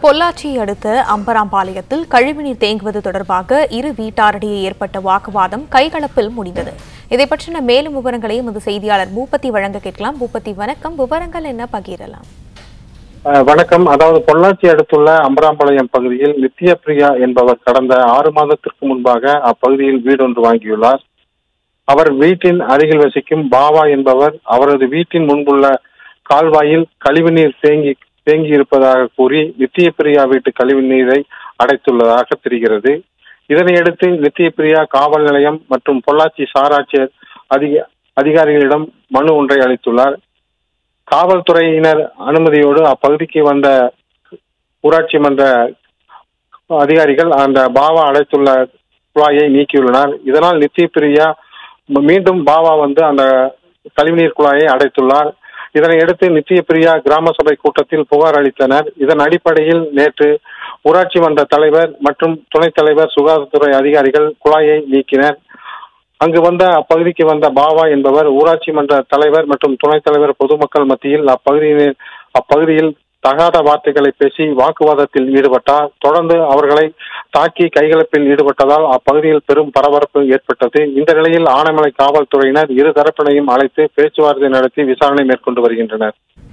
பொள்ளாச்சியை அடுத்த அம்பராம்பாளையத்தில் கழிவுநீர் தேங்குவது தொடர்பாக இரு வீட்டாரிடையே ஏற்பட்ட வாக்குவாதம் கைகலப்பில் முடிந்தது இதை பற்றின மேலும் விவரங்களை எமது செய்தியாளர் பூபதி வழங்க கேட்கலாம் பூபதி வணக்கம் விவரங்கள் என்ன பகிரலாம் அஹ் வணக்கம் அதாவது பொள்ளாச்சி அடுத்துள்ள அம்பராம்பாளையம் பகுதியில் நித்யபிரியா என்பவர் கடந்த ஆறு மாதத்திற்கு முன்பாக அப்பகுதியில் வீடொன்று வாங்கியுள்ளார் அவர் வீட்டின் அருகில் வசிக்கும் பாவா என்பவர் அவரது வீட்டின் முன்புள்ள கால்வாயில் கழிவுநீர் தேங்கி தேங்கி இருப்பதாக கூறி நித்யபிரியா வீட்டு கழிவுநீரை அடைத்துள்ளதாக தெரிகிறது இதனையடுத்து நித்யபிரியா காவல் நிலையம் மற்றும் பொள்ளாச்சி சாராட்சியர் அதிக அதிகாரிகளிடம் மனு ஒன்றை அளித்துள்ளார் காவல்துறையினர் அனுமதியோடு அப்பகுதிக்கு வந்த ஊராட்சி மன்ற அதிகாரிகள் அந்த பாவா அடைத்துள்ள குழாயை நீக்கியுள்ளனர் இதனால் நித்யபிரியா ம- மீண்டும் பாவா வந்து அந்த கழிவுநீர் குழாயை அடைத்துள்ளார் இதனையடுத்து நித்யபிரியா கிராம சபை கூட்டத்தில் புகார் அளித்தனர் இதன் அடிப்படையில் நேற்று ஊராட்சி மன்ற தலைவர் மற்றும் துணைத் தலைவர் சுகாதாரத்துறை அதிகாரிகள் குழாயை நீக்கினர் அங்கு வந்த அப்பகுதிக்கு வந்த பாவா என்பவர் ஊராட்சி மன்ற தலைவர் மற்றும் துணைத் தலைவர் பொதுமக்கள் மத்தியில் அப்பகுதியில் அப்பகுதியில் தகாத வார்த்தைகளை பேசி வாக்குவாதத்தில் ஈடுபட்டார் தொடர்ந்து அவர்களை தாக்கி கைகலப்பில் ஈடுபட்டதால் அப்பகுதியில் பெரும் பரபரப்பு ஏற்பட்டது இந்த நிலையில் ஆனைமலை காவல்துறையினர் இரு தரப்பினையும் அழைத்து பேச்சுவார்த்தை நடத்தி விசாரணை மேற்கொண்டு வருகின்றனர்